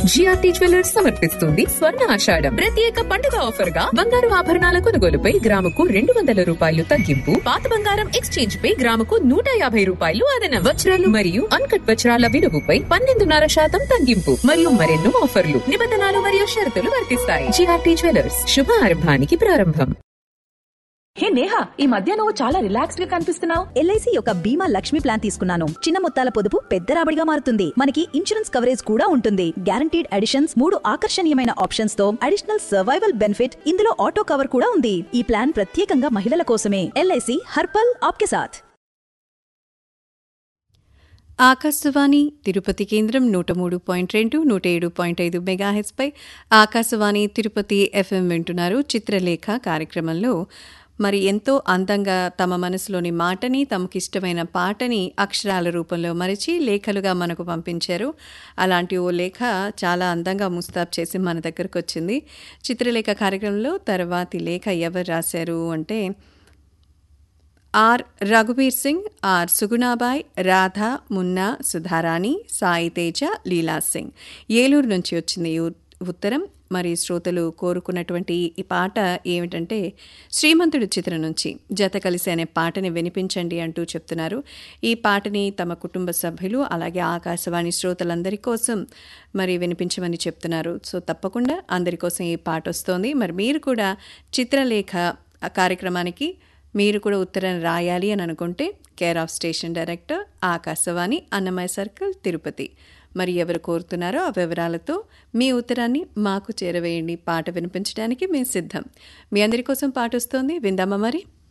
GRT jewellers సమర్పిస్తుంది స్వర్ణ ఆషాఢం ప్రత్యేక పండుగ ఆఫర్ గా బంగారు ఆభరణాల కొనుగోలుపై గ్రాముకు రెండు వందల రూపాయలు తగ్గింపు పాత బంగారం ఎక్స్చేంజ్ పై గ్రాముకు నూట యాభై రూపాయలు అదనం వజ్రాలు మరియు అన్కట్ వజ్రాల విలువపై పన్నెండున్నర శాతం తగ్గింపు మరియు మరెన్నో ఆఫర్లు నిబంధనలు మరియు షరతులు వర్తిస్తాయి జిఆర్టీ జ్యువెలర్స్ శుభారంభానికి ప్రారంభం హే నేహా ఈ మధ్య నువ్వు చాలా రిలాక్స్డ్ గా కనిపిస్తున్నావు ఎల్ఐసి యొక్క బీమా లక్ష్మి ప్లాన్ తీసుకున్నాను చిన్న మొత్తాల పొదుపు పెద్ద రాబడిగా మారుతుంది మనకి ఇన్సూరెన్స్ కవరేజ్ కూడా ఉంటుంది గ్యారంటీడ్ అడిషన్స్ మూడు ఆకర్షణీయమైన ఆప్షన్స్ తో అడిషనల్ సర్వైవల్ బెనిఫిట్ ఇందులో ఆటో కవర్ కూడా ఉంది ఈ ప్లాన్ ప్రత్యేకంగా మహిళల కోసమే ఎల్ఐసి హర్పల్ ఆప్కే సాథ్ ఆకాశవాణి తిరుపతి కేంద్రం నూట మూడు పాయింట్ రెండు నూట ఏడు పాయింట్ ఐదు మెగాహెచ్పై ఆకాశవాణి తిరుపతి ఎఫ్ఎం వింటున్నారు చిత్రలేఖ కార్యక్రమంలో మరి ఎంతో అందంగా తమ మనసులోని మాటని తమకిష్టమైన పాటని అక్షరాల రూపంలో మరిచి లేఖలుగా మనకు పంపించారు అలాంటి ఓ లేఖ చాలా అందంగా ముస్తాబ్ చేసి మన దగ్గరకు వచ్చింది చిత్రలేఖ కార్యక్రమంలో తర్వాతి లేఖ ఎవరు రాశారు అంటే ఆర్ రఘువీర్ సింగ్ ఆర్ సుగుణాబాయ్ రాధా మున్నా సుధారాణి సాయి తేజ లీలా సింగ్ ఏలూరు నుంచి వచ్చింది ఈ ఉ- ఉత్తరం మరి శ్రోతలు కోరుకున్నటువంటి ఈ పాట ఏమిటంటే శ్రీమంతుడు చిత్రం నుంచి జత కలిసి అనే పాటని వినిపించండి అంటూ చెప్తున్నారు ఈ పాటని తమ కుటుంబ సభ్యులు అలాగే ఆకాశవాణి శ్రోతలందరి కోసం మరి వినిపించమని చెప్తున్నారు సో తప్పకుండా అందరి కోసం ఈ పాట వస్తోంది మరి మీరు కూడా చిత్రలేఖ ఆ కార్యక్రమానికి మీరు కూడా ఉత్తరం రాయాలి అని అనుకుంటే care of station director Akashvani Annamayya circle Tirupati మరి ఎవరు కోరుతున్నారో ఆ వివరాలతో మీ ఉత్తరాన్ని మాకు చేరవేయండి పాట వినిపించడానికి మేము సిద్ధం మీ అందరి కోసం పాట వస్తోంది విందామా మరి